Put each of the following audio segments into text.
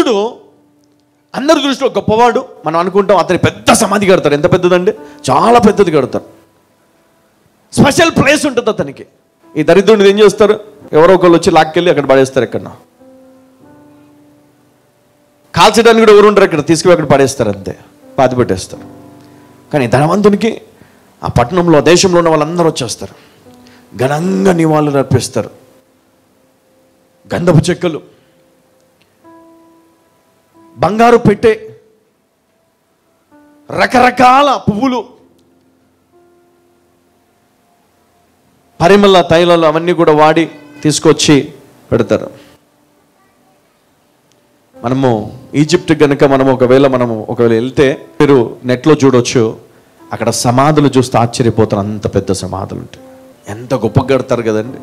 ధనవంతుడు అందరి దృష్టిలో గొప్పవాడు మనం అనుకుంటాం అతని పెద్ద సమాధి కడతారు ఎంత పెద్దదండి చాలా పెద్దది కడతారు స్పెషల్ ప్లేస్ ఉంటుంది అతనికి ఈ దరిద్రుడిని ఏం చేస్తారు ఎవరో ఒకళ్ళు వచ్చి లాక్కెళ్ళి అక్కడ పడేస్తారు ఎక్కడ కాల్చడానికి కూడా ఎవరు ఉండరు అక్కడ తీసుకుపోయి అక్కడ పడేస్తారు అంతే పాతి పెట్టేస్తారు కానీ ధనవంతునికి ఆ పట్టణంలో ఆ దేశంలో ఉన్న వాళ్ళందరూ వచ్చేస్తారు ఘనంగా నివాళులు అర్పిస్తారు గంధపు చెక్కలు బంగారు పెట్టె రకరకాల పువ్వులు పరిమళ తైలాలు అవన్నీ కూడా వాడి తీసుకొచ్చి పెడతారు మనము ఈజిప్ట్ కనుక మనం ఒకవేళ మనము ఒకవేళ వెళ్తే మీరు నెట్లో చూడొచ్చు అక్కడ సమాధులు చూస్తే ఆశ్చర్యపోతారు అంత పెద్ద సమాధులు ఉంటాయి ఎంత గొప్పగా కడతారు కదండి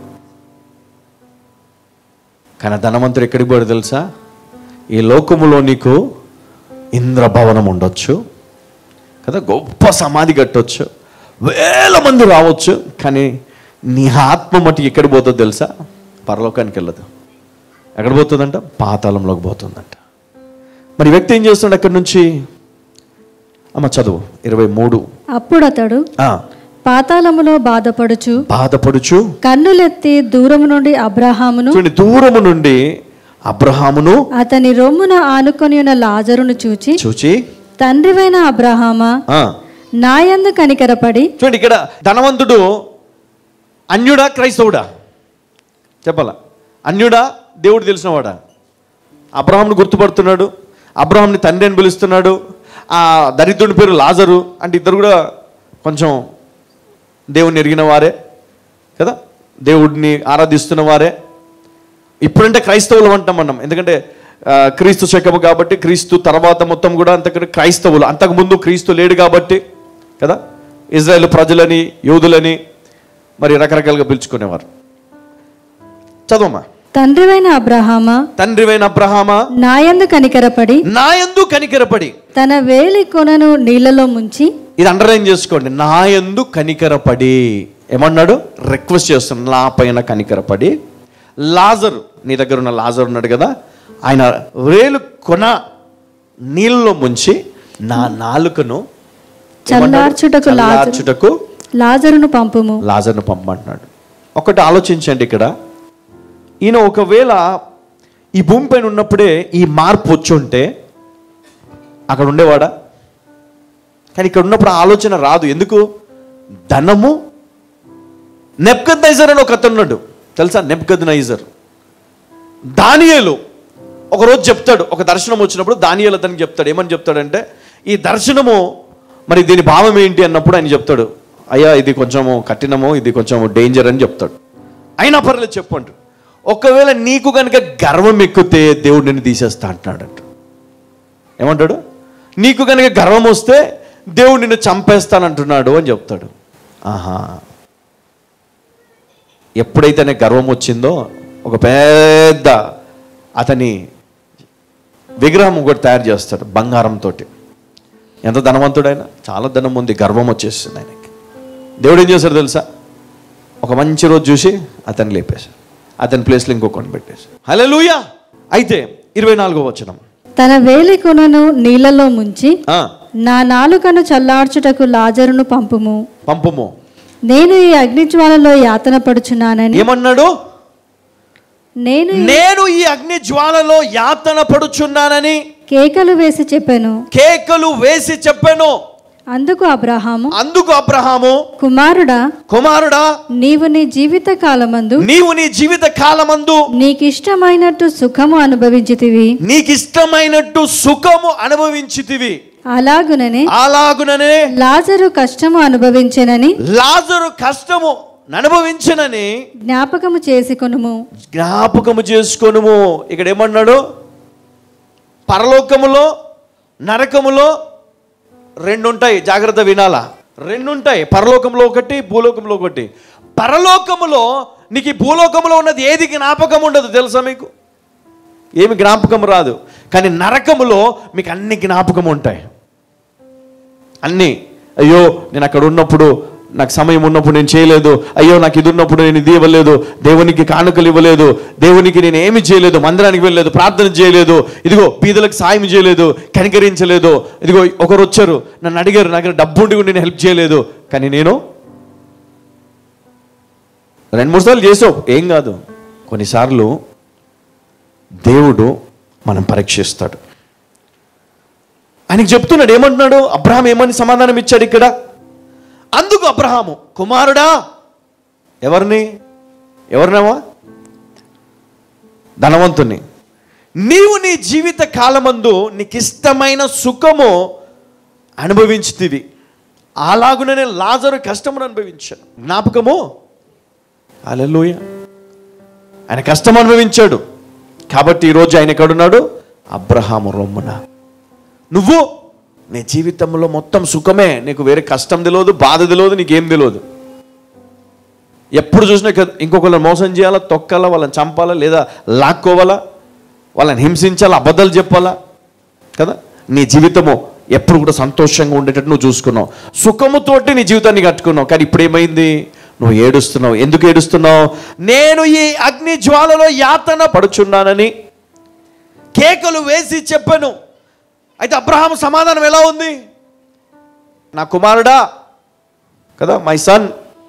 కానీ ధనవంతుడు ఎక్కడికి పోయాడు తెలుసా ఈ లోకములో నీకు ఇంద్రభవనం ఉండొచ్చు కదా గొప్ప సమాధి కట్టొచ్చు వేల మంది రావచ్చు కానీ నీ ఆత్మ మట్టి ఎక్కడికి పోతుందో తెలుసా పరలోకానికి వెళ్ళదు ఎక్కడ పోతుందంట పాతాళంలోకి పోతుందంట మరి ఈ వ్యక్తి ఏం చేస్తున్నాడు అక్కడి నుంచి అమ్మ చదువు ఇరవై మూడు అప్పుడతడు పాతాళములో బాధపడుచు బాధపడుచు కన్నులెత్తి దూరము నుండి అబ్రహామును చూడండి దూరము నుండి అబ్రహామును అతని రొమ్మున ఆనుకొని ఉన్న లాజరును చూచి చూచి తండ్రివైన అబ్రహామా ఆ, నాయందు కనికరపడి చూడండి ఇక్కడ ధనవంతుడు అన్యుడా క్రైస్తవుడా చెప్పాలా అన్యుడా దేవుడు తెలిసినవాడా అబ్రహాంను గుర్తుపడుతున్నాడు అబ్రహాంని తండ్రి అని పిలుస్తున్నాడు ఆ దరిద్రుని పేరు లాజరు అంటే ఇద్దరు కూడా కొంచెం దేవుణ్ణి ఎరిగిన వారే కదా దేవుడిని ఆరాధిస్తున్న వారే ఇప్పుడంటే క్రైస్తవులు అంటాం మనం ఎందుకంటే ఆ, క్రీస్తు శకము కాబట్టి క్రీస్తు తర్వాత మొత్తం కూడా అంతకంటే క్రైస్తవులు అంతకుముందు క్రీస్తు లేడు కాబట్టి కదా ఇజ్రాయెల్ ప్రజలని యోధులని మరి రకరకాలుగా పిలుచుకునేవారు చదవమ్మా తండ్రివైన అబ్రహామా తండ్రివైన అబ్రహామా నాయందు కనికరపడి నాయందు కనికరపడి తన వేలి కొనను నీళ్లలో ముంచి ఇది అండర్లైన్ చేసుకోండి నాయందు కనికరపడి ఏమన్నాడు రిక్వెస్ట్ చేస్తున్నాడు నా పైన కనికరపడి లాజరు నీ దగ్గర ఉన్న లాజర్ ఉన్నాడు కదా ఆయన వేలు కొన నీళ్ళలో ముంచి నా నాలుకను ఏమన్నాడు? చల్లార్చుటకు లాజరు చల్లార్చుటకు లాజరును పంపుము లాజర్ను పంపమంటున్నాడు ఒకటి ఆలోచించండి ఇక్కడ ఈయన ఒకవేళ ఈ భూమి పైన ఉన్నప్పుడే ఈ మార్పు వచ్చుంటే అక్కడ ఉండేవాడా కానీ ఇక్కడ ఉన్నప్పుడు ఆ ఆలోచన రాదు ఎందుకు ధనము నెప్కద్నైజర్ అని ఒక అతను ఉన్నాడు తెలుసా నెప్కద్నైజర్ దానియేలు ఒకరోజు చెప్తాడు ఒక దర్శనం వచ్చినప్పుడు దానియేలు అతనికి చెప్తాడు ఏమని చెప్తాడంటే ఈ దర్శనము మరి దీని భావం ఏంటి అన్నప్పుడు ఆయన చెప్తాడు అయ్యా ఇది కొంచెము కఠినము ఇది కొంచెం డేంజర్ అని చెప్తాడు అయినా పర్లేదు చెప్పండి ఒకవేళ నీకు కనుక గర్వం ఎక్కితే దేవుడు నిన్ను తీసేస్తా అంటున్నాడంట ఏమంటాడు నీకు కనుక గర్వం వస్తే దేవుడు నిన్ను చంపేస్తానంటున్నాడు అని చెప్తాడు ఆహా ఎప్పుడైతే నాకు గర్వం వచ్చిందో ఒక పెద్ద అతని విగ్రహం ఒకటి తయారు చేస్తాడు బంగారంతో ఎంత ధనవంతుడైనా చాలా ధనం ఉంది గర్వం వచ్చేసింది ఆయనకి దేవుడు ఏం చేశాడు తెలుసా ఒక మంచి రోజు చూసి అతన్ని లేపేశాడు అతని ప్లేస్లో ఇంకొకటి పెట్టేశాడు హలో అయితే ఇరవై నాలుగో వచనం తన వేలి కొనను నీళ్లలో ముంచి ఆ, నా నాలుకను చల్లార్చుటకు లాజరును పంపుము పంపుము నేను ఈ అగ్నిజ్వాలలో యాతన పడుచున్నానని ఏమన్నాడు నేను ఈ నేను ఈ అగ్ని జ్వాలలో యాతన పడుచున్నానని కేకలు వేసి చెప్పాను కేకలు వేసి చెప్పాను అందుకు అబ్రహాము అందుకు అబ్రహాము కుమారుడా కుమారుడా నీవు నీ జీవిత కాలమందు నీవు నీ జీవిత కాలమందు నీకిష్టమైనట్టు సుఖము అనుభవించితివి నీకిష్టమైనట్టు సుఖము అనుభవించితివి అలాగుననే అలాగుననే లాజరు కష్టము అనుభవించెనని లాజరు కష్టము అనుభవించనని జ్ఞాపకము చేసుకొనుము జ్ఞాపకము చేసుకొనుము ఇక్కడ ఏమన్నాడు పరలోకములో నరకములో రెండు ఉంటాయి జాగ్రత్త వినాలా రెండు ఉంటాయి పరలోకంలో ఒకటి భూలోకంలో ఒకటి పరలోకములో నీకు ఈ భూలోకంలో ఉన్నది ఏది జ్ఞాపకం ఉండదు తెలుసా మీకు ఏమి జ్ఞాపకం రాదు కానీ నరకములో మీకు అన్ని జ్ఞాపకం ఉంటాయి అన్నీ అయ్యో నేను అక్కడ ఉన్నప్పుడు నాకు సమయం ఉన్నప్పుడు నేను చేయలేదు అయ్యో నాకు ఇది ఉన్నప్పుడు నేను ఇది ఇవ్వలేదు దేవునికి కానుకలు ఇవ్వలేదు దేవునికి నేను ఏమి చేయలేదు మందిరానికి వెళ్ళలేదు ప్రార్థన చేయలేదు ఇదిగో పీదలకు సాయం చేయలేదు కనికరించలేదు ఇదిగో ఒకరు వచ్చారు నన్ను అడిగారు నాకు డబ్బు ఉండి కూడా నేను హెల్ప్ చేయలేదు కానీ నేను రెండు మూడు సార్లు చేసావు ఏం కాదు కొన్నిసార్లు దేవుడు మనం పరీక్షిస్తాడు ఆయనకి చెప్తున్నాడు ఏమంటున్నాడు అబ్రహాం ఏమని సమాధానం ఇచ్చాడు ఇక్కడ అందుకు అబ్రహాము కుమారుడా ఎవరిని ఎవరినవా ధనవంతుని నీవు నీ జీవిత కాలమందు నీకు ఇష్టమైన సుఖము అనుభవించుతుంది అలాగునే నేను లాజరు కష్టమును అనుభవించాను జ్ఞాపకము అలలోయ ఆయన కష్టం అనుభవించాడు కాబట్టి ఈరోజు ఆయన ఎక్కడున్నాడు అబ్రహాము రొమ్మున నువ్వు నీ జీవితంలో మొత్తం సుఖమే నీకు వేరే కష్టం తెలియదు బాధ తెలియదు నీకేం తెలియదు ఎప్పుడు చూసినా ఇక- ఇంకొకళ్ళని మోసం చేయాలా తొక్కాలా వాళ్ళని చంపాలా లేదా లాక్కోవాలా వాళ్ళని హింసించాలా అబద్ధాలు చెప్పాలా కదా నీ జీవితము ఎప్పుడు కూడా సంతోషంగా ఉండేటట్టు నువ్వు చూసుకున్నావు సుఖముతోటి నీ జీవితాన్ని కట్టుకున్నావు కానీ ఇప్పుడు ఏమైంది నువ్వు ఏడుస్తున్నావు ఎందుకు ఏడుస్తున్నావు నేను ఈ అగ్ని జ్వాలలో యాతన పడుచున్నానని కేకలు వేసి చెప్పాను అయితే అబ్రహాం సమాధానం ఎలా ఉంది నా కుమారుడా కదా మై సన్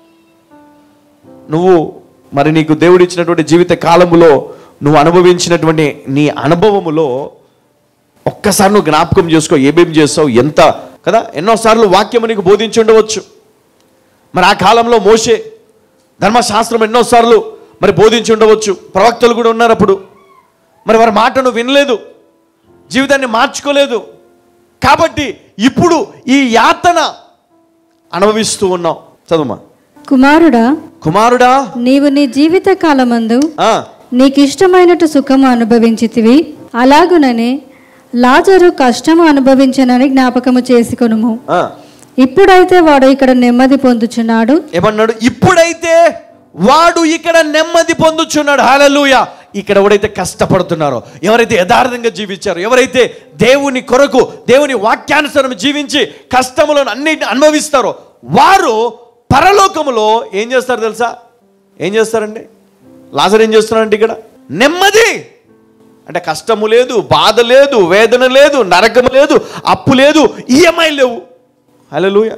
నువ్వు మరి నీకు దేవుడు ఇచ్చినటువంటి జీవిత కాలములో నువ్వు అనుభవించినటువంటి నీ అనుభవములో ఒక్కసారి నువ్వు జ్ఞాపకం చేసుకో ఏమేం చేస్తావు ఎంత కదా ఎన్నోసార్లు వాక్యము నీకు బోధించి ఉండవచ్చు మరి ఆ కాలంలో మోసే ధర్మశాస్త్రం ఎన్నోసార్లు మరి బోధించి ఉండవచ్చు ప్రవక్తలు కూడా ఉన్నారు అప్పుడు మరి వారి మాటను వినలేదు జీవితాన్ని మార్చుకోలేదు కాబట్టి ఇప్పుడు ఈ యాతన అనుభవిస్తూ ఉన్నాం చదువుమా కుమారుడా కుమారుడా నీవు నీ జీవిత కాలమందు ఆ, నీకు ఇష్టమైనట్టు సుఖము అనుభవించితివి అలాగుననే లాజరు కష్టము అనుభవించనని జ్ఞాపకము చేసుకొనుము ఆ. ఇప్పుడైతే వాడు ఇక్కడ నెమ్మది పొందుచున్నాడు ఏమన్నాడు ఇప్పుడైతే వాడు ఇక్కడ నెమ్మది పొందుచున్నాడు హాలూయ ఇక్కడ ఎవరైతే కష్టపడుతున్నారో ఎవరైతే యథార్థంగా జీవించారో ఎవరైతే దేవుని కొరకు దేవుని వాక్యానుసారం జీవించి కష్టములను అన్నిటిని అనుభవిస్తారో వారు పరలోకములో ఏం చేస్తారు తెలుసా ఏం చేస్తారండి లాజర్ ఏం చేస్తున్నారంటే ఇక్కడ నెమ్మది అంటే కష్టము లేదు బాధ లేదు వేదన లేదు నరకము లేదు అప్పు లేదు ఈఎంఐ లేవు హలోయ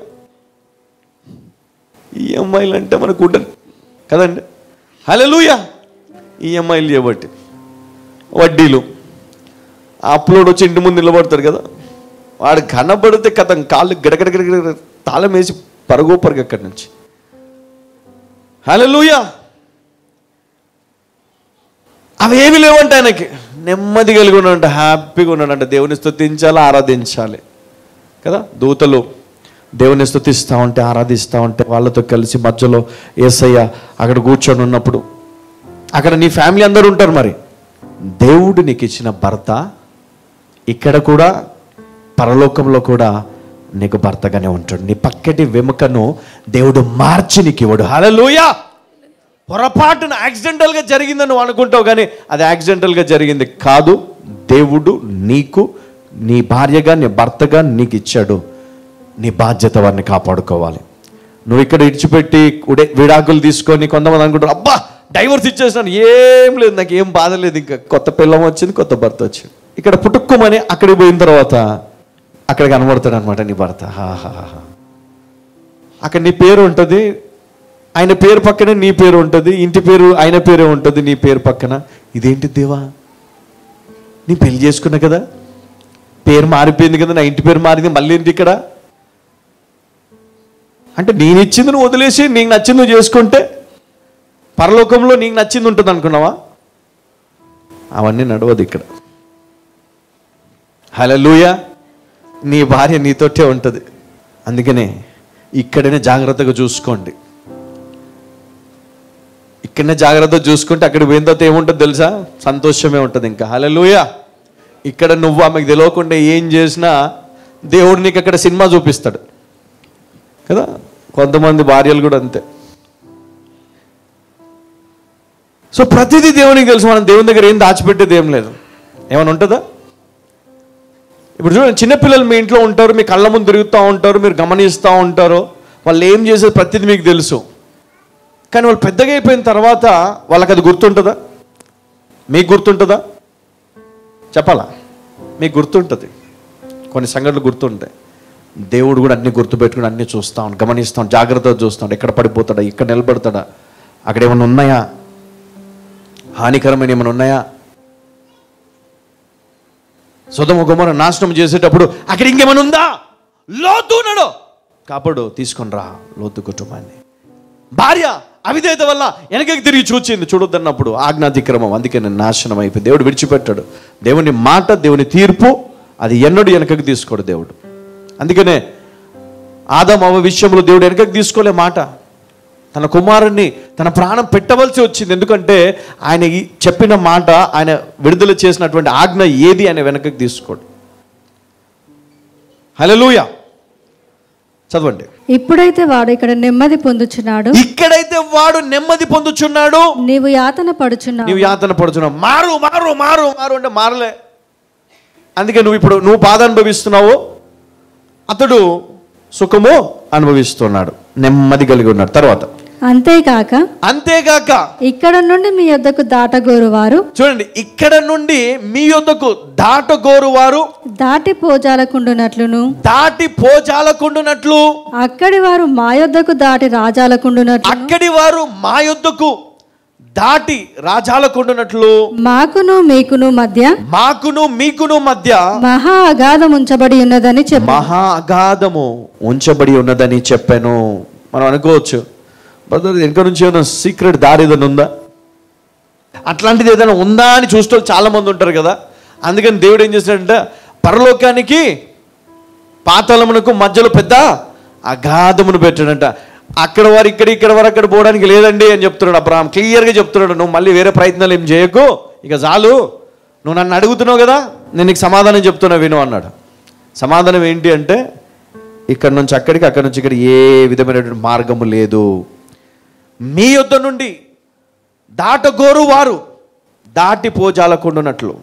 ఈఎంఐలు అంటే మనకు ఉండదు కదండి హలోయ ఈఎంఐలు చేయబట్టి వడ్డీలు ఆ అప్పులోడు వచ్చి ఇంటి ముందు నిలబడతాడు కదా వాడు కనబడితే కథం కాళ్ళు గడగడ గడగడ తాళం వేసి పరుగు పరుగు అక్కడి నుంచి హలోయ అవి ఏమి లేవంట ఆయనకి నెమ్మది కలిగి ఉన్నాడంట హ్యాపీగా ఉన్నాడంట దేవుని స్తుతించాలి ఆరాధించాలి కదా దూతలు దేవుని స్తుతిస్తూ ఉంటే ఆరాధిస్తూ ఉంటే వాళ్ళతో కలిసి మధ్యలో ఏసయ్య అక్కడ కూర్చొని ఉన్నప్పుడు అక్కడ నీ ఫ్యామిలీ అందరూ ఉంటారు మరి దేవుడు నీకు ఇచ్చిన భర్త ఇక్కడ కూడా పరలోకంలో కూడా నీకు భర్తగానే ఉంటాడు నీ పక్కటి వెముకను దేవుడు మార్చి నీకు ఇవ్వడు హలలుయా పొరపాటున యాక్సిడెంటల్గా జరిగిందని నువ్వు అనుకుంటావు కానీ అది యాక్సిడెంటల్గా జరిగింది కాదు దేవుడు నీకు నీ భార్యగా నీ భర్తగా నీకు ఇచ్చాడు నీ బాధ్యత వారిని కాపాడుకోవాలి నువ్వు ఇక్కడ ఇడిచిపెట్టి ఉడే విడాకులు తీసుకొని కొంతమంది అనుకుంటారు అబ్బా డైవర్స్ ఇచ్చేసినాను ఏం లేదు నాకు ఏం బాధ లేదు ఇంకా కొత్త పిల్లం వచ్చింది కొత్త భర్త వచ్చింది ఇక్కడ పుట్టుకోమని అక్కడికి పోయిన తర్వాత అక్కడ కనబడతాడు అనమాట నీ భర్త హాహాహా అక్కడ నీ పేరు ఉంటుంది ఆయన పేరు పక్కనే నీ పేరు ఉంటుంది ఇంటి పేరు ఆయన పేరే ఉంటుంది నీ పేరు పక్కన ఇదేంటి దేవా నీ పెళ్లి చేసుకున్నా కదా పేరు మారిపోయింది కదా నా ఇంటి పేరు మారింది మళ్ళీ ఏంటి ఇక్కడ అంటే నేను ఇచ్చింది నువ్వు వదిలేసి నీకు నచ్చింది నువ్వు చేసుకుంటే పరలోకంలో నీకు నచ్చింది ఉంటుంది అనుకున్నావా అవన్నీ నడవదు ఇక్కడ హలలుయ నీ భార్య నీతోటే ఉంటుంది అందుకనే ఇక్కడనే జాగ్రత్తగా చూసుకోండి ఇక్కడనే జాగ్రత్తగా చూసుకుంటే అక్కడ పోయిన తర్వాత ఏముంటుంది తెలుసా సంతోషమే ఉంటుంది ఇంకా హలలుయ ఇక్కడ నువ్వు ఆమెకు తెలియకుండా ఏం చేసినా దేవుడు నీకు అక్కడ సినిమా చూపిస్తాడు కదా కొంతమంది భార్యలు కూడా అంతే సో ప్రతిదీ దేవునికి తెలుసు మనం దేవుని దగ్గర ఏం దాచిపెట్టేది ఏం లేదు ఏమైనా ఉంటుందా ఇప్పుడు చూడండి చిన్నపిల్లలు మీ ఇంట్లో ఉంటారు మీ కళ్ళ ముందు తిరుగుతూ ఉంటారు మీరు గమనిస్తూ ఉంటారు వాళ్ళు ఏం చేసేది ప్రతిదీ మీకు తెలుసు కానీ వాళ్ళు పెద్దగా అయిపోయిన తర్వాత వాళ్ళకి అది గుర్తుంటుందా మీకు గుర్తుంటుందా చెప్పాలా మీకు గుర్తుంటుంది కొన్ని సంఘటనలు గుర్తుంటాయి దేవుడు కూడా అన్ని గుర్తుపెట్టుకుని అన్ని చూస్తాం గమనిస్తాం జాగ్రత్తగా చూస్తాం ఎక్కడ పడిపోతాడా ఇక్కడ నిలబడతాడా అక్కడ ఏమైనా ఉన్నాయా హానికరమైన ఏమైనా ఉన్నాయా సుధమ గుమర నాశనం చేసేటప్పుడు అక్కడ ఇంకేమైనా ఉందా లోతు ఉన్నాడు కాపాడు తీసుకొని రా లోతు కుటుంబాన్ని భార్య అవిధేయత వల్ల వెనకకి తిరిగి చూచింది చూడొద్దన్నప్పుడు ఆజ్ఞాతిక్రమం అందుకే నేను నాశనం అయిపోయి దేవుడు విడిచిపెట్టాడు దేవుని మాట దేవుని తీర్పు అది ఎన్నడూ వెనకకి తీసుకోడు దేవుడు అందుకనే ఆదం అవ విషయంలో దేవుడు వెనకకి తీసుకోలే మాట తన కుమారుణ్ణి తన ప్రాణం పెట్టవలసి వచ్చింది ఎందుకంటే ఆయన ఈ చెప్పిన మాట ఆయన విడుదల చేసినటువంటి ఆజ్ఞ ఏది ఆయన వెనకకి తీసుకోడు హలోయ చదవండి ఇప్పుడైతే వాడు ఇక్కడ నెమ్మది పొందుచున్నాడు ఇక్కడైతే వాడు నెమ్మది పొందుచున్నాడు నీవు యాతన పడుచున్నావు నీవు యాతన పడుతున్నావు మారు మారు మారు మారు అంటే మారలే అందుకే నువ్వు ఇప్పుడు నువ్వు బాధ అనుభవిస్తున్నావు అతడు సుఖము అనుభవిస్తున్నాడు నెమ్మది కలిగి ఉన్నాడు తర్వాత అంతేకాక అంతేగాక ఇక్కడ నుండి మీ యొద్దకు దాటగోరు వారు చూడండి ఇక్కడ నుండి మీ యొద్దకు దాటగోరు వారు దాటి పోజాలకుండునట్లును దాటి పోజాలకుండునట్లు అక్కడి వారు మా యొద్దకు దాటి రాజాలకుండునట్లు అక్కడి వారు మా యొద్దకు దాటి రాజాలకుండునట్లు మాకును మీకును మధ్య మాకును మీకును మధ్య మహా అగాధం ఉంచబడి ఉన్నదని చెప్పు మహా అగాధము ఉంచబడి ఉన్నదని చెప్పాను మనం అనుకోవచ్చు బ్రదర్ వెనక నుంచి ఏమైనా సీక్రెట్ దారి ఏదైనా ఉందా అట్లాంటిది ఏదైనా ఉందా అని చూస్తే చాలా మంది ఉంటారు కదా అందుకని దేవుడు ఏం చేశాడంటే పరలోకానికి పాతాళమునకు మధ్యలో పెద్ద అగాధమును పెట్టాడంట అక్కడ వారు ఇక్కడ ఇక్కడ వారు అక్కడ పోవడానికి లేదండి అని చెప్తున్నాడు అబ్రాహం క్లియర్గా చెప్తున్నాడు నువ్వు మళ్ళీ వేరే ప్రయత్నాలు ఏం చేయకు ఇక చాలు నువ్వు నన్ను అడుగుతున్నావు కదా నేను నీకు సమాధానం చెప్తున్నా విను అన్నాడు సమాధానం ఏంటి అంటే ఇక్కడ నుంచి అక్కడికి అక్కడి నుంచి ఇక్కడ ఏ విధమైనటువంటి మార్గము లేదు మీ యొద్ద నుండి దాటగోరు వారు దాటి పోజాలకుండునట్లు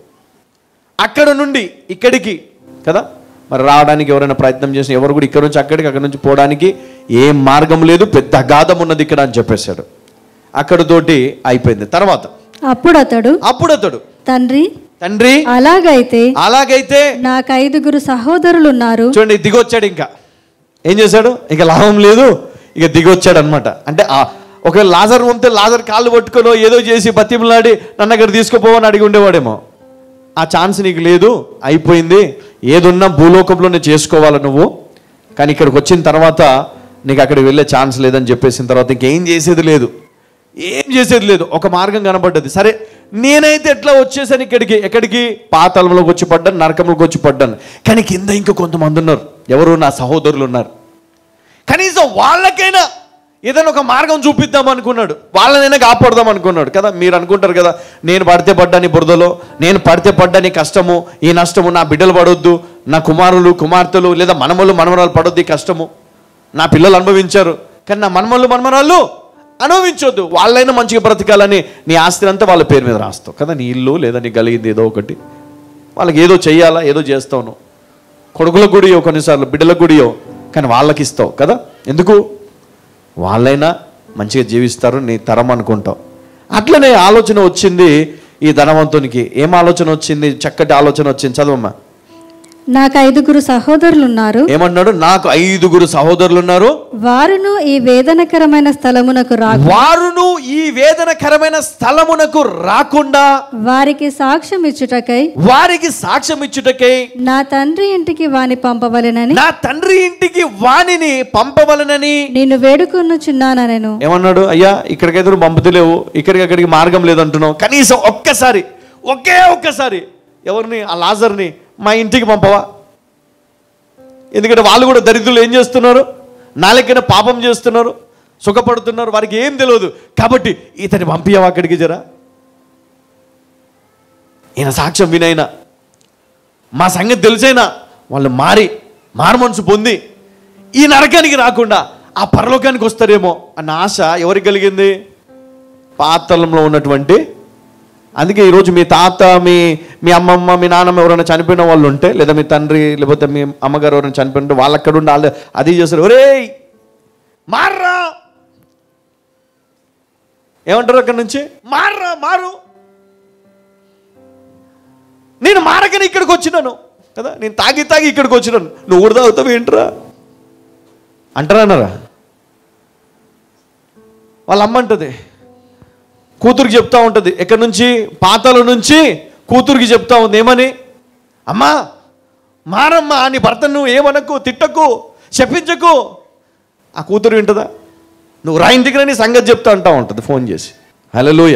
అక్కడ నుండి ఇక్కడికి కదా మరి రావడానికి ఎవరైనా ప్రయత్నం చేసిన ఎవరు కూడా ఇక్కడ నుంచి అక్కడికి అక్కడి నుంచి పోవడానికి ఏం మార్గం లేదు పెద్ద అగాధం ఉన్నది ఇక్కడ అని చెప్పేశాడు అక్కడతోటి అయిపోయింది తర్వాత అప్పుడు అతడు అప్పుడు అతడు తండ్రి తండ్రి అలాగైతే అలాగైతే నాకు ఐదుగురు సహోదరులు ఉన్నారు చూడండి దిగొచ్చాడు ఇంకా ఏం చేశాడు ఇక లాభం లేదు ఇక దిగొచ్చాడు అనమాట అంటే ఆ ఒక లాజర్ ఉంటే లాజర్ కాళ్ళు పట్టుకొని ఏదో చేసి బతిమలాడి నన్ను అక్కడ తీసుకుపోవని అడిగి ఉండేవాడేమో ఆ ఛాన్స్ నీకు లేదు అయిపోయింది ఏదున్నా భూలోకంలోనే చేసుకోవాలి నువ్వు కానీ ఇక్కడికి వచ్చిన తర్వాత నీకు అక్కడికి వెళ్ళే ఛాన్స్ లేదని చెప్పేసిన తర్వాత ఇంకేం చేసేది లేదు ఏం చేసేది లేదు ఒక మార్గం కనబడ్డది సరే నేనైతే ఎట్లా వచ్చేసాను ఇక్కడికి ఎక్కడికి పాతాళంలోకి వచ్చి పడ్డాను నరకంలోకి వచ్చి పడ్డాను కానీ కింద ఇంకా కొంతమంది ఉన్నారు ఎవరు నా సహోదరులు ఉన్నారు కనీసం వాళ్ళకైనా ఏదైనా ఒక మార్గం చూపిద్దాం అనుకున్నాడు వాళ్ళనైనా కాపాడదాం అనుకున్నాడు కదా మీరు అనుకుంటారు కదా నేను పడితే పడ్డాని బురదలో నేను పడితే పడ్డాని కష్టము ఈ నష్టము నా బిడ్డలు పడొద్దు నా కుమారులు కుమార్తెలు లేదా మనమలు మనమరాలు పడొద్దు ఈ కష్టము నా పిల్లలు అనుభవించారు కానీ నా మనమలు మనమరాలు అనుభవించొద్దు వాళ్ళైనా మంచిగా బ్రతకాలని నీ ఆస్తి అంతా వాళ్ళ పేరు మీద రాస్తావు కదా నీ ఇల్లు లేదా నీ కలిగింది ఏదో ఒకటి వాళ్ళకి ఏదో చెయ్యాలా ఏదో చేస్తావు నువ్వు కొడుకుల గుడియో కొన్నిసార్లు బిడ్డల గుడియో కానీ వాళ్ళకి ఇస్తావు కదా ఎందుకు వాళ్ళైనా మంచిగా జీవిస్తారు నీ తరం అనుకుంటావు అట్లనే ఆలోచన వచ్చింది ఈ ధనవంతునికి ఏం ఆలోచన వచ్చింది చక్కటి ఆలోచన వచ్చింది చదవమ్మా నాకు ఐదుగురు సహోదరులు ఉన్నారు ఏమన్నాడు నాకు ఐదుగురు సహోదరులు ఉన్నారు వారును ఈ వేదనకరమైన స్థలమునకు రా వారును ఈ వేదనకరమైన స్థలమునకు రాకుండా వారికి సాక్ష్యం ఇచ్చుటకై వారికి సాక్ష్యం ఇచ్చుటకై నా తండ్రి ఇంటికి వాని పంపవలెనని నా తండ్రి ఇంటికి వాణిని పంపవలనని నిన్ను వేడుకొనుచున్నానెను ఏమన్నాడు అయ్యా ఇక్కడికైతే నువ్వు పంపుతలేవు ఇక్కడికి అక్కడికి మార్గం లేదంటున్నావు కనీసం ఒక్కసారి ఒకే ఒక్కసారి ఎవరిని ఆ లాజర్ని మా ఇంటికి పంపవా ఎందుకంటే వాళ్ళు కూడా దరిద్రులు ఏం చేస్తున్నారు నా లెక్కన పాపం చేస్తున్నారు సుఖపడుతున్నారు వారికి ఏం తెలియదు కాబట్టి ఇతని పంపించవా అక్కడికి జరా ఈయన సాక్ష్యం వినైనా మా సంగతి తెలిసైనా వాళ్ళు మారి మారు మనసు పొంది ఈ నరకానికి రాకుండా ఆ పరలోకానికి వస్తారేమో అన్న ఆశ ఎవరికి కలిగింది పాతలంలో ఉన్నటువంటి అందుకే ఈరోజు మీ తాత మీ మీ అమ్మమ్మ మీ నాన్నమ్మ ఎవరైనా చనిపోయిన వాళ్ళు ఉంటే లేదా మీ తండ్రి లేకపోతే మీ అమ్మగారు ఎవరైనా చనిపోయిన ఉంటే వాళ్ళు అక్కడ ఉండి వాళ్ళు అది చేస్తారు ఒరేయ్ మార్రా ఏమంటారు అక్కడి నుంచి మార్రా మారు నేను మారకని ఇక్కడికి వచ్చినాను కదా నేను తాగి తాగి ఇక్కడికి వచ్చినాను నువ్వు కూడా తాగుతావు ఏంట్రా అంటారా అన్నారా వాళ్ళ అమ్మ అంటది కూతురికి చెప్తా ఉంటుంది ఎక్కడి నుంచి పాతల నుంచి కూతురికి చెప్తా ఉంది ఏమని అమ్మా మారమ్మా నీ భర్త నువ్వు ఏమనకు తిట్టకు శపించకు ఆ కూతురు వింటదా నువ్వు రా ఇంటికి రా నీ సంగతి చెప్తా అంటా ఉంటుంది ఫోన్ చేసి హలోయ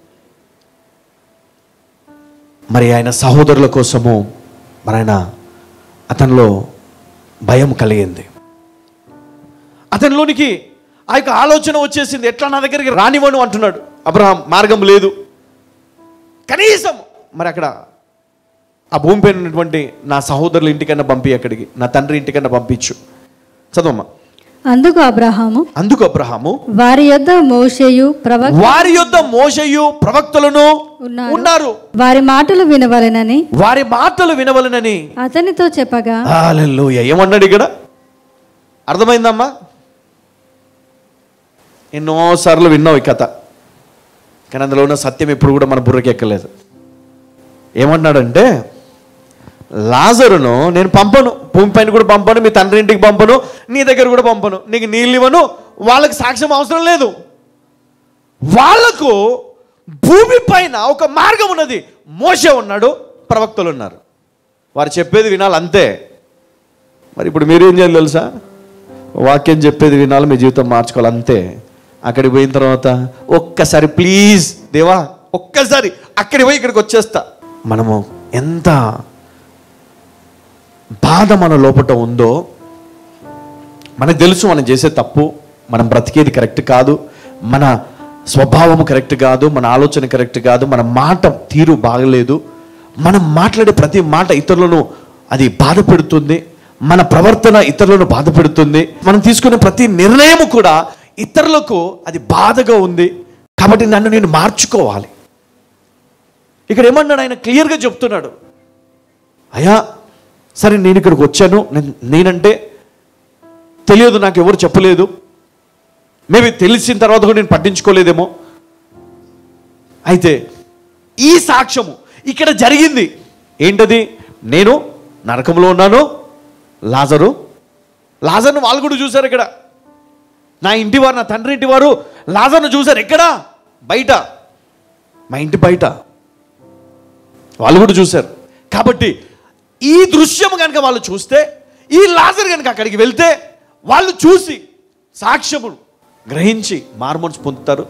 మరి ఆయన సహోదరుల కోసము మరి ఆయన అతనిలో భయం కలిగింది అతనిలోనికి ఆ యొక్క ఆలోచన వచ్చేసింది ఎట్లా నా దగ్గరికి రానివ్వను అంటున్నాడు అబ్రహాం మార్గం లేదు కనీసం మరి అక్కడ ఆ భూమి పైన ఉన్నటువంటి నా సహోదరుల ఇంటికన్నా పంపి అక్కడికి నా తండ్రి ఇంటికన్నా పంపించు చదవమ్మా అందుకు అబ్రహాము అందుకు అబ్రహాము వారి యొద్ద మోషేయు ప్రవక్త వారి యొద్ద మోషయు ప్రవక్తలను ఉన్నారు. ఉన్నారు వారి మాటలు వినవలెనని వారి మాటలు వినవలనని అతనితో చెప్పగా హల్లెలూయా ఏమన్నాడు ఇక్కడ అర్థమైందమ్మా ఎన్నోసార్లు విన్నావు ఈ కథ కానీ అందులో ఉన్న సత్యం ఎప్పుడు కూడా మన బుర్రకి ఎక్కలేదు ఏమన్నాడంటే లాజరును నేను పంపను భూమి పైన కూడా పంపను మీ తండ్రి ఇంటికి పంపను నీ దగ్గర కూడా పంపను నీకు నీళ్ళు ఇవ్వను వాళ్ళకి సాక్ష్యం అవసరం లేదు వాళ్లకు భూమి పైన ఒక మార్గం ఉన్నది మోసే ఉన్నాడు ప్రవక్తలు ఉన్నారు వారు చెప్పేది వినాలి అంతే మరి ఇప్పుడు మీరేం చేయాలి తెలుసా వాక్యం చెప్పేది వినాలి మీ జీవితం మార్చుకోవాలి అంతే అక్కడికి పోయిన తర్వాత ఒక్కసారి ప్లీజ్ దేవా ఒక్కసారి అక్కడికి పోయి ఇక్కడికి వచ్చేస్తా మనము ఎంత బాధ మన లోపట ఉందో మనకు తెలుసు మనం చేసే తప్పు మనం బ్రతికేది కరెక్ట్ కాదు మన స్వభావం కరెక్ట్ కాదు మన ఆలోచన కరెక్ట్ కాదు మన మాట తీరు బాగలేదు మనం మాట్లాడే ప్రతి మాట ఇతరులను అది బాధ పెడుతుంది మన ప్రవర్తన ఇతరులను బాధ పెడుతుంది మనం తీసుకునే ప్రతి నిర్ణయం కూడా ఇతరులకు అది బాధగా ఉంది కాబట్టి నన్ను నేను మార్చుకోవాలి ఇక్కడ ఏమన్నాడు ఆయన క్లియర్గా చెప్తున్నాడు అయ్యా సరే నేను ఇక్కడికి వచ్చాను నేను- నేనంటే తెలియదు నాకు ఎవరు చెప్పలేదు మేబీ తెలిసిన తర్వాత కూడా నేను పట్టించుకోలేదేమో అయితే ఈ సాక్ష్యము ఇక్కడ జరిగింది ఏంటది నేను నరకంలో ఉన్నాను లాజరు లాజర్ను వాళ్ళు కూడా చూశారు ఇక్కడ నా ఇంటి వారు నా తండ్రి ఇంటి వారు లాజర్ను చూశారు ఎక్కడ బయట మా ఇంటి బయట వాళ్ళు కూడా చూశారు కాబట్టి ఈ దృశ్యం కనుక వాళ్ళు చూస్తే ఈ లాజర్ కనుక అక్కడికి వెళ్తే వాళ్ళు చూసి సాక్ష్యములు గ్రహించి మార్మోన్స్ పొందుతారు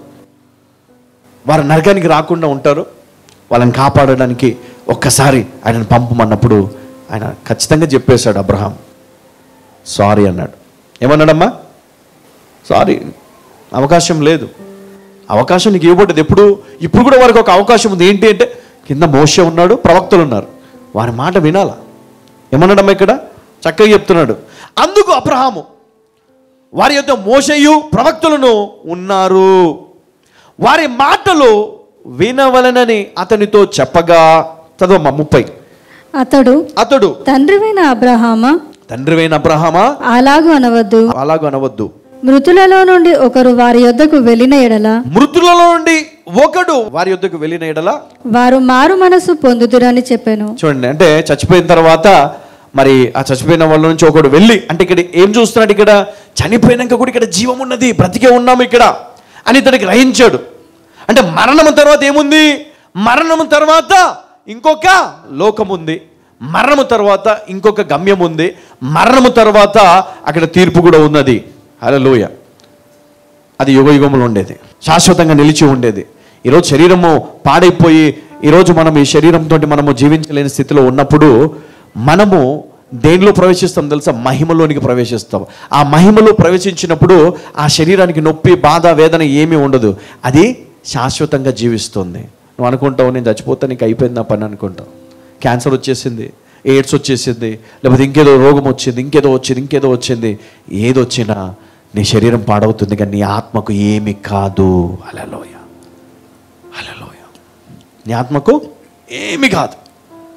వారు నరకానికి రాకుండా ఉంటారు వాళ్ళని కాపాడడానికి ఒక్కసారి ఆయనను పంపమన్నప్పుడు ఆయన ఖచ్చితంగా చెప్పేశాడు అబ్రహాం సారీ అన్నాడు ఏమన్నాడమ్మా సారీ అవకాశం లేదు అవకాశం నీకు ఇవ్వబడ్డది ఎప్పుడు ఇప్పుడు కూడా వారికి ఒక అవకాశం ఉంది ఏంటి అంటే కింద మోస ఉన్నాడు ప్రవక్తలు ఉన్నారు వారి మాట వినాలా ఏమన్నాడమ్మా ఇక్కడ చక్కగా చెప్తున్నాడు అందుకు అబ్రహాము వారి యొక్క మోసయు ప్రవక్తలను ఉన్నారు వారి మాటలు వినవలనని అతనితో చెప్పగా చదవమ్మా ముప్పై అతడు అతడు తండ్రివైన అబ్రహామా తండ్రివైన అబ్రహమా అలాగు అనవద్దు అలాగూ అనవద్దు మృతులలో నుండి ఒకరు వారి యొద్దకు వెళ్ళిన ఎడల మృతులలో నుండి ఒకడు వారి యొద్దకు వెళ్ళిన ఎడల వారు మారు మనసు పొందుదురని చెప్పాను చూడండి అంటే చచ్చిపోయిన తర్వాత మరి ఆ చచ్చిపోయిన వాళ్ళ నుంచి ఒకడు వెళ్ళి అంటే ఇక్కడ ఏం చూస్తున్నాడు ఇక్కడ చనిపోయినాక కూడా ఇక్కడ జీవం ఉన్నది బ్రతికే ఉన్నాము ఇక్కడ అని ఇతడికి గ్రహించాడు అంటే మరణం తర్వాత ఏముంది మరణం తర్వాత ఇంకొక లోకం ఉంది మరణము తర్వాత ఇంకొక గమ్యం ఉంది మరణము తర్వాత అక్కడ తీర్పు కూడా ఉన్నది హల్లెలూయా అది యుగ యుగంలో ఉండేది శాశ్వతంగా నిలిచి ఉండేది ఈరోజు శరీరము పాడైపోయి ఈరోజు మనం ఈ శరీరంతో మనము జీవించలేని స్థితిలో ఉన్నప్పుడు మనము దేనిలో ప్రవేశిస్తాం తెలుసా మహిమలోనికి ప్రవేశిస్తాం ఆ మహిమలో ప్రవేశించినప్పుడు ఆ శరీరానికి నొప్పి బాధ వేదన ఏమీ ఉండదు అది శాశ్వతంగా జీవిస్తుంది నువ్వు అనుకుంటావు నేను చచ్చిపోతే నీకు అయిపోయింది నా పని అనుకుంటావు క్యాన్సర్ వచ్చేసింది ఎయిడ్స్ వచ్చేసింది లేకపోతే ఇంకేదో రోగం వచ్చింది ఇంకేదో వచ్చింది ఇంకేదో వచ్చింది ఏదొచ్చినా నీ శరీరం పాడవుతుంది కానీ నీ ఆత్మకు ఏమి కాదు అలలోయ అలలోయ నీ ఆత్మకు ఏమి కాదు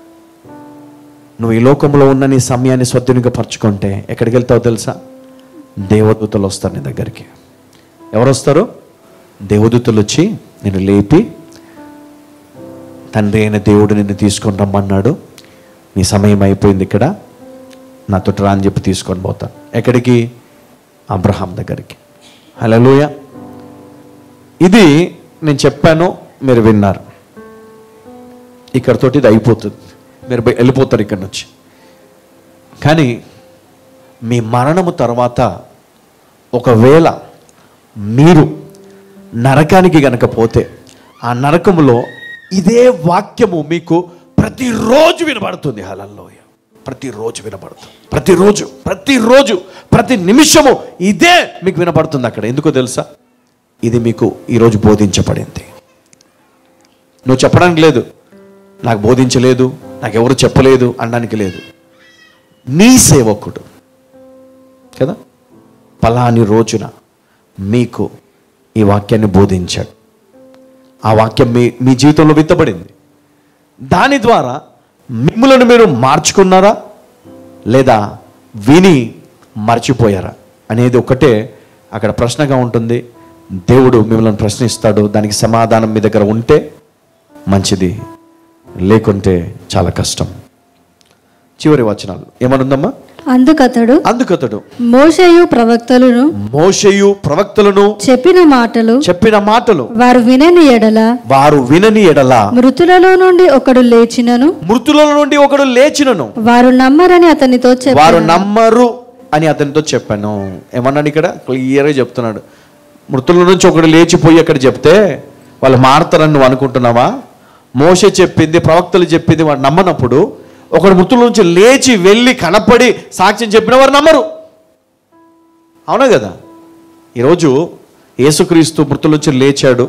నువ్వు ఈ లోకంలో ఉన్న నీ సమయాన్ని స్వద్వినియోగపరచుకుంటే ఎక్కడికి వెళ్తావు తెలుసా దేవదూతలు వస్తారు నీ దగ్గరికి ఎవరు వస్తారు దేవదూతలు వచ్చి నేను లేపి తండ్రి అయిన దేవుడు నిన్ను తీసుకొని రమ్మన్నాడు నీ సమయం అయిపోయింది ఇక్కడ నాతో రా అని చెప్పి తీసుకొని పోతాను ఎక్కడికి అబ్రహాం దగ్గరికి హలోయ ఇది నేను చెప్పాను మీరు విన్నారు ఇక్కడతోటి ఇది అయిపోతుంది మీరు బయ- వెళ్ళిపోతారు ఇక్కడ నుంచి కానీ మీ మరణము తర్వాత ఒకవేళ మీరు నరకానికి గనక పోతే ఆ నరకములో ఇదే వాక్యము మీకు ప్రతిరోజు వినబడుతుంది హలల్లోయ ప్రతిరోజు వినబడుతుంది ప్రతిరోజు ప్రతిరోజు ప్రతి నిమిషము ఇదే మీకు వినబడుతుంది అక్కడ ఎందుకో తెలుసా ఇది మీకు ఈరోజు బోధించబడింది నువ్వు చెప్పడానికి లేదు నాకు బోధించలేదు నాకెవరు చెప్పలేదు అనడానికి లేదు నీ సేవకుడు కదా పలాని రోజున మీకు ఈ వాక్యాన్ని బోధించాడు ఆ వాక్యం మీ మీ జీవితంలో విత్తబడింది దాని ద్వారా మిమ్మల్ని మీరు మార్చుకున్నారా లేదా విని మర్చిపోయారా అనేది ఒకటే అక్కడ ప్రశ్నగా ఉంటుంది దేవుడు మిమ్మల్ని ప్రశ్నిస్తాడు దానికి సమాధానం మీ దగ్గర ఉంటే మంచిది లేకుంటే చాలా కష్టం చివరి వచనాలు ఏమనుందమ్మా అందుకతడు అందుకతడు మోషేయు ప్రవక్తలను మోషయు ప్రవక్తలను చెప్పిన మాటలు చెప్పిన మాటలు వారు వినని ఎడల వారు వినని ఎడల మృతులలో నుండి ఒకడు లేచినను మృతుల నుండి ఒకడు లేచినను వారు నమ్మరని అతనితో వారు చెప్పారు నమ్మరు అని అతనితో చెప్పాను ఏమన్నాడు ఇక్కడ క్లియర్గా చెప్తున్నాడు మృతుల నుంచి ఒకడు లేచిపోయి అక్కడ చెప్తే వాళ్ళు మారతారని నువ్వు అనుకుంటున్నావా మోసే చెప్పింది ప్రవక్తలు చెప్పింది వాడు నమ్మనప్పుడు ఒకడు మృతుల నుంచి లేచి వెళ్ళి కనపడి సాక్ష్యం చెప్పిన వారు నమ్మరు అవునా కదా ఈరోజు యేసుక్రీస్తు మృతుల నుంచి లేచాడు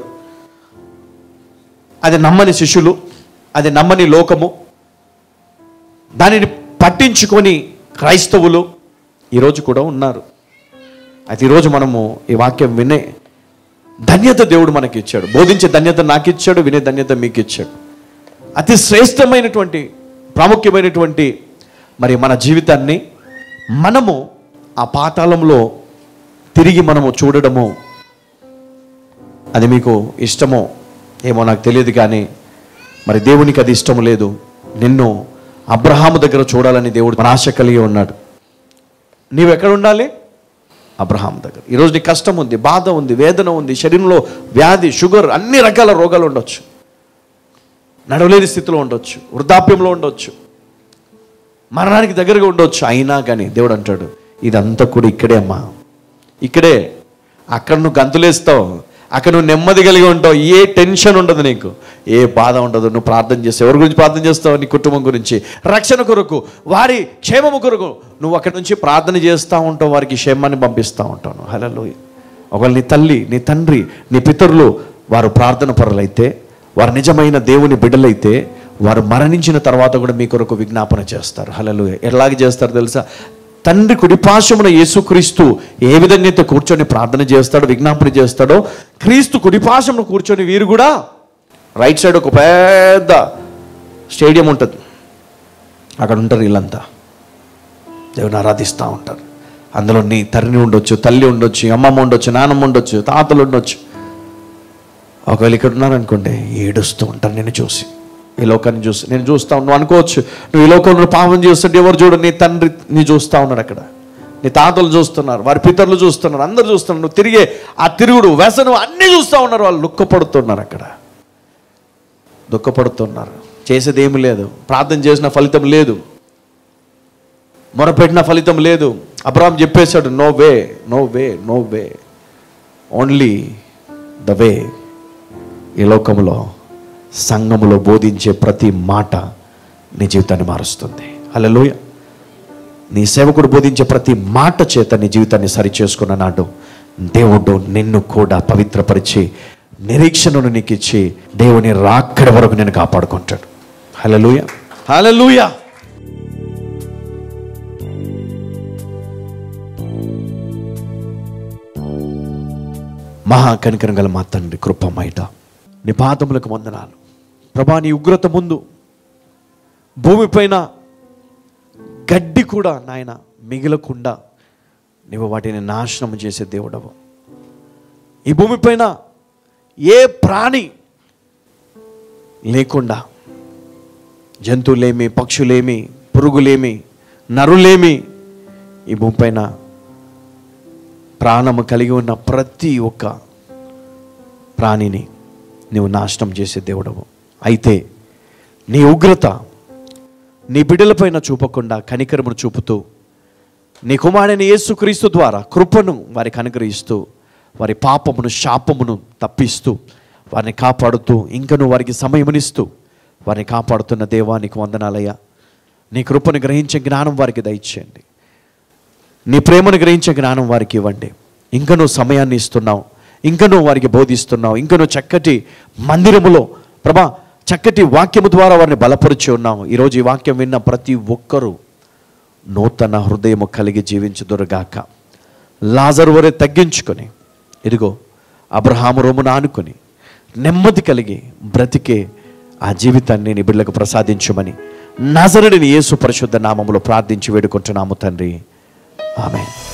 అది నమ్మని శిష్యులు అది నమ్మని లోకము దానిని పట్టించుకొని క్రైస్తవులు ఈరోజు కూడా ఉన్నారు అయితే ఈరోజు మనము ఈ వాక్యం వినే ధన్యత దేవుడు మనకి ఇచ్చాడు బోధించే ధన్యత నాకు ఇచ్చాడు వినే ధన్యత మీకు ఇచ్చాడు అతి శ్రేష్టమైనటువంటి ప్రాముఖ్యమైనటువంటి మరి మన జీవితాన్ని మనము ఆ పాతాళంలో తిరిగి మనము చూడడము అది మీకు ఇష్టమో ఏమో నాకు తెలియదు కానీ మరి దేవునికి అది ఇష్టం లేదు నిన్ను అబ్రహాము దగ్గర చూడాలని దేవుడు మన ఆశ కలిగి ఉన్నాడు నీవు ఎక్కడ ఉండాలి అబ్రహాం దగ్గర ఈరోజు నీ కష్టం ఉంది బాధ ఉంది వేదన ఉంది శరీరంలో వ్యాధి షుగర్ అన్ని రకాల రోగాలు ఉండొచ్చు నడవలేని స్థితిలో ఉండొచ్చు వృద్ధాప్యంలో ఉండొచ్చు మరణానికి దగ్గరగా ఉండొచ్చు అయినా కానీ దేవుడు అంటాడు ఇదంతా కూడా ఇక్కడే అమ్మా ఇక్కడే అక్కడ నువ్వు గంతులేస్తావు అక్కడ నువ్వు నెమ్మది కలిగి ఉంటావు ఏ టెన్షన్ ఉండదు నీకు ఏ బాధ ఉండదు నువ్వు ప్రార్థన చేస్తావు ఎవరి గురించి ప్రార్థన చేస్తావు నీ కుటుంబం గురించి రక్షణ కొరకు వారి క్షేమము కొరకు నువ్వు అక్కడి నుంచి ప్రార్థన చేస్తూ ఉంటావు వారికి క్షేమాన్ని పంపిస్తూ ఉంటాను హలో ఒకవేళ నీ తల్లి నీ తండ్రి నీ పితరులు వారు ప్రార్థన పరులైతే వారు నిజమైన దేవుని బిడ్డలైతే వారు మరణించిన తర్వాత కూడా మీ కొరకు విజ్ఞాపన చేస్తారు హలలు ఎలాగ చేస్తారు తెలుసా తండ్రి కుడిపాశమున యేసుక్రీస్తు ఏ విధంగా అయితే కూర్చొని ప్రార్థన చేస్తాడో విజ్ఞాపన చేస్తాడో క్రీస్తు కుడిపాశమును కూర్చొని వీరు కూడా రైట్ సైడ్ ఒక పెద్ద స్టేడియం ఉంటుంది అక్కడ ఉంటారు వీళ్ళంతా దేవుని ఆరాధిస్తూ ఉంటారు అందులో నీ తల్లి ఉండొచ్చు తల్లి ఉండొచ్చు అమ్మమ్మ ఉండొచ్చు నాన్నమ్మ ఉండొచ్చు తాతలు ఉండొచ్చు ఒకవేళ ఇక్కడ ఉన్నారనుకోండి ఏడుస్తూ ఉంటాను నేను చూసి ఈ లోకాన్ని చూసి నేను చూస్తా నువ్వు అనుకోవచ్చు నువ్వు ఈ లోకంలో పాపం చేస్తుంటే ఎవరు చూడు నీ తండ్రి నీ చూస్తా ఉన్నాడు అక్కడ నీ తాతలు చూస్తున్నారు వారి పితరులు చూస్తున్నారు అందరు చూస్తున్నారు నువ్వు తిరిగే ఆ తిరుగుడు వ్యసనం అన్నీ చూస్తూ ఉన్నారు వాళ్ళు దుఃఖపడుతున్నారు అక్కడ దుఃఖపడుతున్నారు చేసేది ఏమి లేదు ప్రార్థన చేసిన ఫలితం లేదు మొరపెట్టిన ఫలితం లేదు అబ్రాహం చెప్పేశాడు no way no way no way only the way ఈ లోకంలో సంఘములో బోధించే ప్రతి మాట నీ జీవితాన్ని మారుస్తుంది హల్లెలూయా నీ సేవకుడు బోధించే ప్రతి మాట చేత నీ జీవితాన్ని సరిచేసుకున్న నాడు దేవుడు నిన్ను కూడా పవిత్రపరిచి నిరీక్షణను నీకు ఇచ్చి దేవుని రాక్కడి వరకు నేను కాపాడుకుంటాడు హల్లెలూయా హల్లెలూయా మహా కనికరం గల మా తండ్రి కృపమైట నీ పాదములకు వందనాలు ప్రభా నీ ఉగ్రత ముందు భూమిపైన గడ్డి కూడా నాయన మిగలకుండా నువ్వు వాటిని నాశనం చేసే దేవుడవు ఈ భూమిపైన ఏ ప్రాణి లేకుండా జంతువులేమి పక్షులేమి పురుగులేమి నరులేమి ఈ భూమిపైన ప్రాణము కలిగి ఉన్న ప్రతి ఒక్క ప్రాణిని నీవు నాశనం చేసే దేవుడవు అయితే నీ ఉగ్రత నీ బిడ్డలపైన చూపకుండా కనికరమును చూపుతూ నీ కుమారుని యేసుక్రీస్తు ద్వారా కృపను వారికి అనుగ్రహిస్తూ వారి పాపమును శాపమును తప్పిస్తూ వారిని కాపాడుతూ ఇంకను వారికి సమయమునిస్తూ వారిని కాపాడుతున్న దేవానికి వందనాలయ్యా నీ కృపను గ్రహించే జ్ఞానం వారికి దయచేయండి నీ ప్రేమను గ్రహించే జ్ఞానం వారికి ఇవ్వండి ఇంకా నువ్వు సమయాన్ని ఇస్తున్నావు ఇంకా నువ్వు వారికి బోధిస్తున్నావు ఇంకా నువ్వు చక్కటి మందిరములో ప్రభా చక్కటి వాక్యము ద్వారా వారిని బలపరిచి ఉన్నావు ఈరోజు ఈ వాక్యం విన్న ప్రతి ఒక్కరూ నూతన హృదయము కలిగి జీవించుదురుగాక లాజరు వరే తగ్గించుకొని ఇదిగో అబ్రహాము రోమును ఆనుకొని నెమ్మది కలిగి బ్రతికే ఆ జీవితాన్ని నీ బిడ్డలకు ప్రసాదించమని నజరుడిని యేసు పరిశుద్ధ నామములో ప్రార్థించి వేడుకుంటున్నాము తండ్రి ఆమె